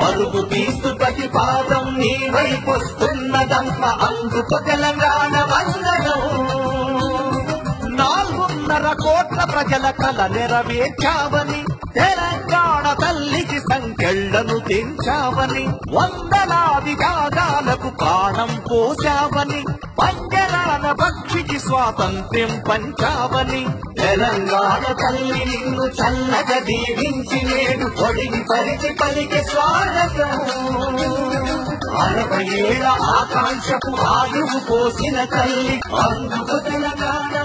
పరుగు తీస్తూ ప్రతి పాదం నీ వైపొస్తున్నదమ్మ అందుకు తెలంగాణ వందనం నాలుగున్నర కోట్ల ప్రజల కల నెరవేర్చావని తెలంగాణ తల్లికి సంకెళ్లను తెంచావని వందలాది త్యాగాలకు ప్రాణం పోశావని పంజరాల పక్షికి స్వాతంత్ర్యం పంచావని తెలంగాణ తల్లి నిన్ను చల్లగా దీవించి నేడు తొడిగి పరిచి పలికి స్వాగతం అరవై ఏళ్ళ ఆకాంక్షకు ఆయువు పోసిన తల్లి అందుకు తెలంగాణ